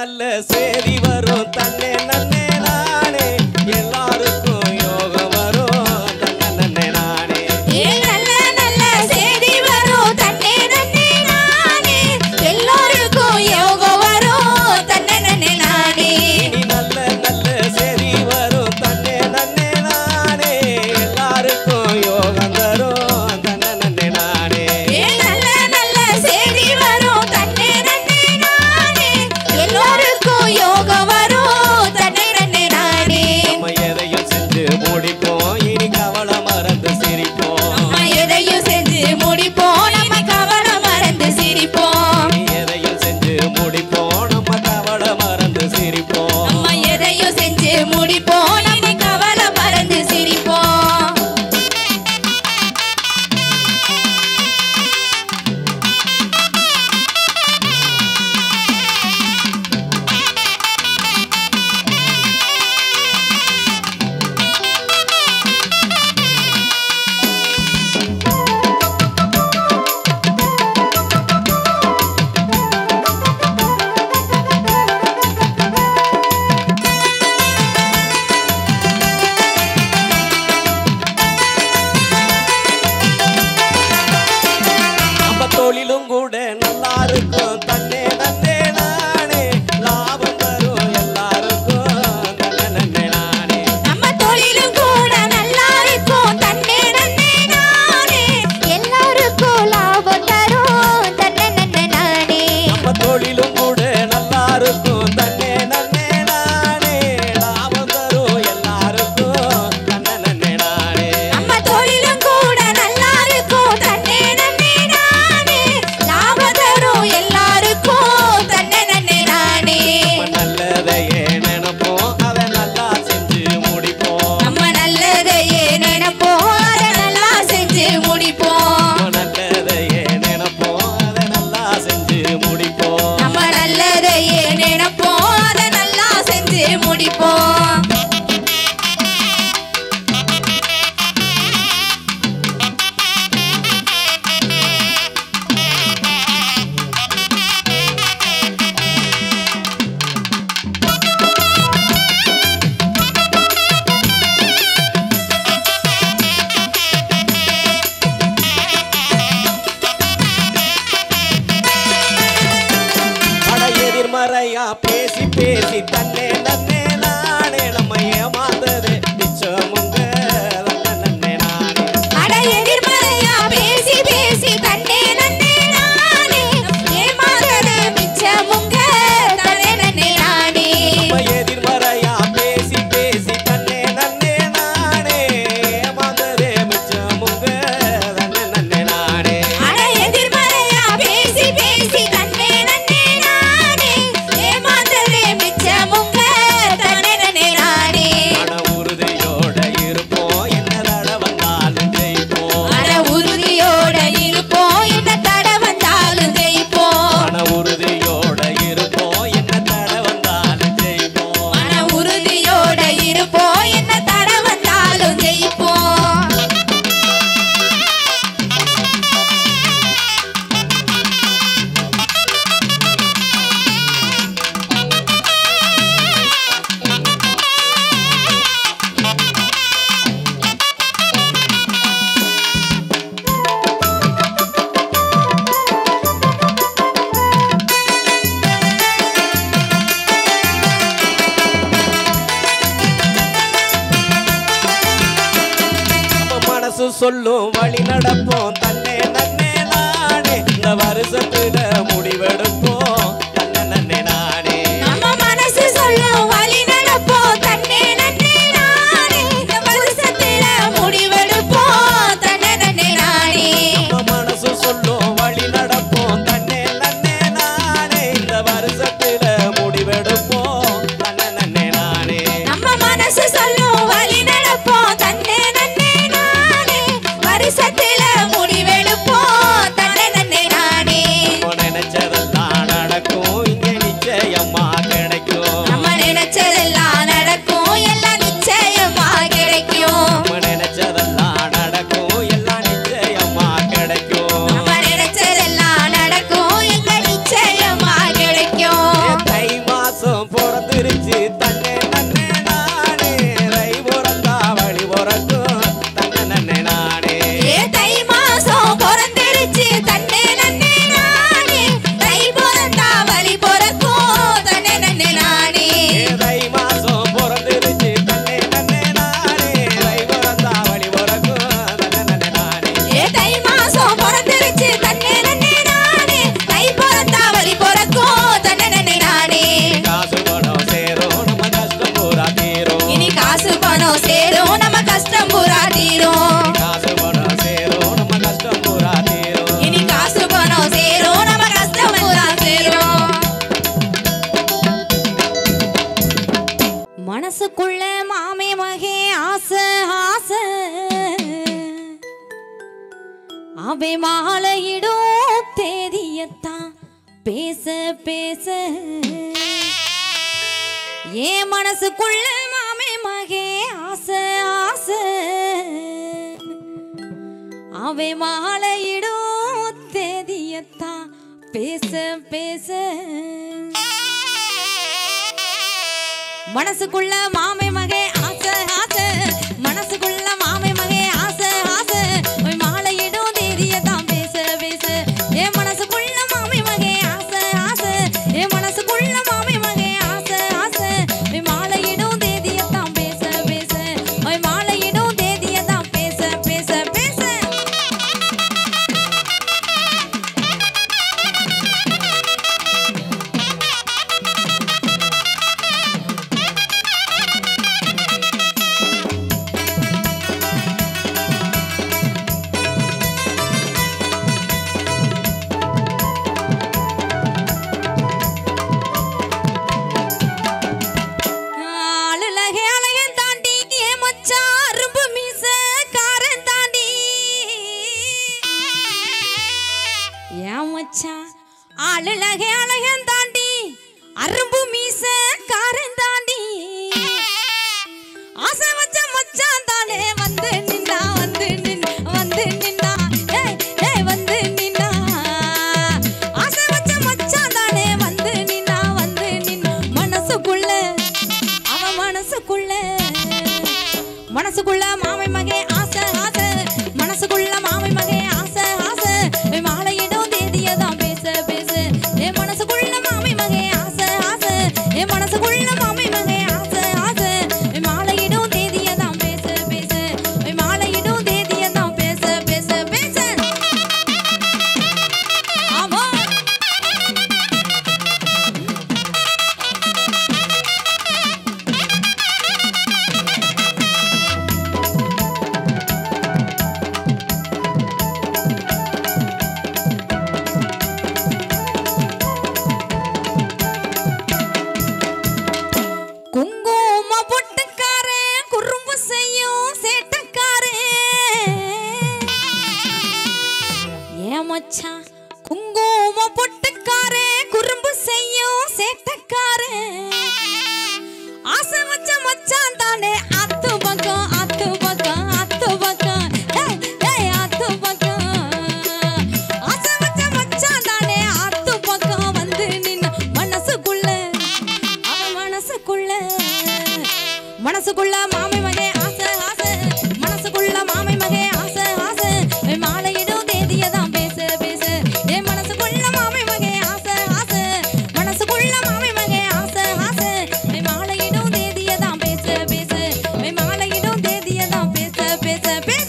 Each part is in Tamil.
நல்ல சேதி வரும் தன்னே நன்னே நானே எல்லாருக்கும் யோகம் வரும் தன்ன நன்னே நானே ஏ நல்ல நல்ல செய்தி வரும் தன்னே நன்னே நானே எல்லோருக்கும் யோகம் வரும் தன்னை நன்னே நானே இனி நல்ல நல்ல சேதி வரும் தன்னே நன்னே நானே எல்லாருக்கும் யோகம் தரும் தன்ன நன்னே நானே ஏ நல்ல நல்ல செய்தி வரும் தன்னே நன்னே நானே எல்லோருக்கும் யோகம் வரும் தன்னை நன்னே நானே நம்ம எதையும் செஞ்சு முடிப்போம் இனி கவலை மறந்து சிரிப்போம் நம்ம எதையும் செஞ்சு முடிப்போம் நம்ம கவலை மறந்து சிரிப்போம் இனி எதையும் செஞ்சு முடிப்போம் நம்ம கவலை மறந்து சிரிப்போம் நம்ம எதையும் செஞ்சு முடிப்போம் நம்ம கவலை மறந்து சிரிப்போம் நம்ம தொழிலும் கூட நல்லா இருக்கும் தன்னே நன்னே நானே லாபம் தரும் எல்லாருக்கும் தன்ன நன்னே நானே நம்ம தொழிலும் கூட நல்லா இருக்கும் தன்னே நன்னே நானே எல்லாருக்கும் லாபம் தரும் தன்னை நன்னே நானே நம்ம தொழிலும் கூட நல்லா இருக்கும் தன்னே நன்னே நானே லாபம் தரும் எல்லாருக்கும் தன்ன நன்னே நானே நம்ம தொழிலும் கூட நல்லா இருக்கும் தன்னே நன்னே நானே லாபம் தரும் எல்லாருக்கும் தன்னை நன்னே நானே நம்ம நல்லதையே நினைப்போம் அதை நல்லா செஞ்சு முடிப்போம் நம்ம நல்லதையே நினைப்போம் அதை நல்லா செஞ்சு முடிப்போம் நம்ம நல்லதையே நினைப்போம் அதை நல்லா செஞ்சு முடிப்போம் நம்ம நல்லதையே நினைப்போம் அதை நல்லா செஞ்சு முடிப்போம் அட எதிர்மறையா பேசி பேசி தன்னே நன்னே நானே நம்ம ஏமாந்தது மிச்சமுங்க தன்ன நன்னே நானே அட எதிர்மறையா பேசி பேசி தன்னே நன்னே நானே ஏமாந்தது மிச்சமுங்க தன்னே நன்னே நானே நம்ம எதிர்மறையா பேசி பேசி தன்னே நன்னே நானே ஏமாந்ததே மிச்சமுங்க தன்ன நன்னே நானே அட எதிர்மறையா பேசி பேசி தன்னே நன்னே நானே ஏமாந்தது மிச்சமுங்க தன்னே நன்னே நானே மன உறுதியோட இருப்போம் என்ன தட வந்தாலும் ஜெயிப்போம் அட உறுதியோட இருப்போம் என்ன தட வந்தாலும் ஜெயிப்போம் மன உறுதியோட இருப்போம் என்ன தட வந்தாலும் ஜெயிப்போம் மன உறுதியோட இருப்போம் என்ன தட வந்தாலும் ஜெயிப்போம் நம்ம மனசு சொல்லும் வழி நடப்போம் தன்னே நன்னே நானே இந்த வருஷத்துல முடிவெடுப்போம் தன்ன நன்னே நானே நம்ம மனசு சொல்லும் வழி நடப்போம் தன்னே நன்னே நானே இந்த வருஷத்துல முடிவெடுப்போம் தன்னே நன்னே நானே நம்ம மனசு சொல்லும் வழி நடப்போம் தன்னே நன்னே நானே இந்த வருஷத்துல முடிவெடுப்போம் தன்ன நன்னே நானே நம்ம மனசு சொல்லும் வழி நடப்போம் தன்னே நன்னே நானே வருஷத்துல மனசுக்குள்ள மாமே மகே ஆசை ஆசை அவை மாலையிடும் தேதியத்தான் பேச பேச ஏன் மனசுக்குள்ள மாமே மகே ஆசை ஆசை அவை மாலையிடும் தேதியத்தான் பேச பேச மனசுக்குள்ள மாமே மகே ஆசை ஆசை மனசுக்குள்ள மாமே மகே ஆசை ஆசை ஓய் மாலையிடும் தேதிய தான் பேச பேச என் மனசுக்குள்ள மாமே மகே ஆசை ஆசை என் மனசுக்குள்ள மாமே மகே ஆசை ஆசை ஓய் மாலையிடும் தேதிய தான் பேச பேச ஓய் மாலையிடும் தேதிய தான் பேச பேச பேச ஆளுலகே அலையன் தாண்டி ஏன் மச்சான் அரும்பு மீச காரன் தாண்டி ஏன் மச்சான் ஆளுலகே அலையன் தாண்டி அரும்பு மீச காரன் தாண்டி ஆசை வச்ச மச்சான் தானே வந்து நின்னா வந்து நின் வந்து நின்னா ஏய் ஏய் வந்து நின்னா ஆசை வச்ச மச்சான் தானே வந்து நின்னா வந்து நின் மனசுக்குள்ள அவன் மனசுக்குள்ள மனசுக்குள்ள மாமை மகே ஆசை ஆசை மனசுக்குள்ள மாமை மகே ஆசை ஆசை ஏய் மாலையிடும் தேதியதான் பேச பேச என் மனசுக்குள்ள மாமை மகே ஆசை ஆசை என் மனசுக்குள்ள மாமை மகே ஆசை ஆசை ஏய் மாலையிடும் தேதியதான் பேச பேச ஏய் மாலையிடும் தேதியதான் பேச பேச பேச ஆமா குங்கும பொட்டுக்காரே குறும்பு செய்யும் சேட்டக்காரே ஏன் மச்சான் குங்கும பொட்டுக்காரே குறும்பு செய்யும் சேட்டக்காரே ஆசை வச்ச மச்சான் தானே அத்து பக்கம் அத்து பக்கம் அத்து பக்கம் ஏய், ஏய், அத்து பக்கம் ஆசை வச்ச மச்சான் தானே அத்து பக்கம் வந்து நின்னு மனசுக்குள்ள அவன் மனசுக்குள்ள மனசுக்குள்ள மாமை மகே ஆசை ஆசை மனசுக்குள்ள மாமை மகே ஆசை ஆசை ஏய் மாலையிடும் தேதியதான் பேச பேச என் மனசுக்குள்ள மாமை மகே ஆசை ஆசை மனசுக்குள்ள மாமை மகே ஆசை ஆசை ஏய் மாலையிடும் தேதியதான் பேச பேச ஏய் மாலையிடும் தேதியதான் பேச பேச பேச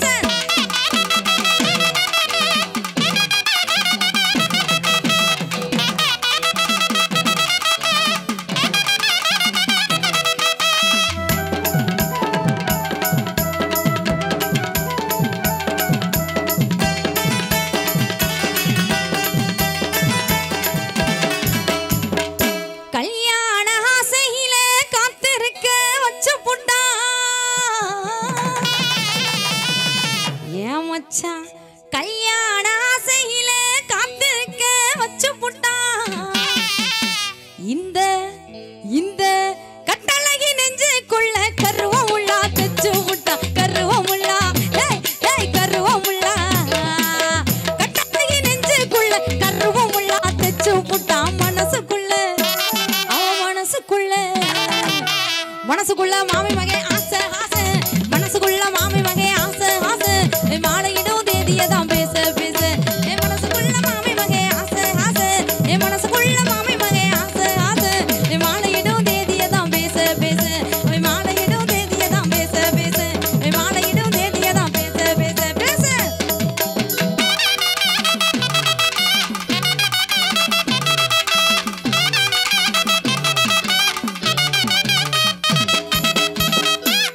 கல்யாண ஆசையில காத்திருக்க வச்ச புட்டா ஏன் மச்சான் கல்யாண ஆசையில காத்திருக்க வச்ச புட்டா இந்த இந்த கட்டழகி நெஞ்சுக்குள்ள கருவம் உள்ளா தச்சு விட்டா கருவம் உள்ளா ஏய் ஏய் கருவம் உள்ளா கட்டழகி நெஞ்சுக்குள்ள கருவம் உள்ளா தச்சு விட்டா மனசுக்குள்ள அவன் மனசுக்குள்ள மனசுக்குள்ள மாமி மகன்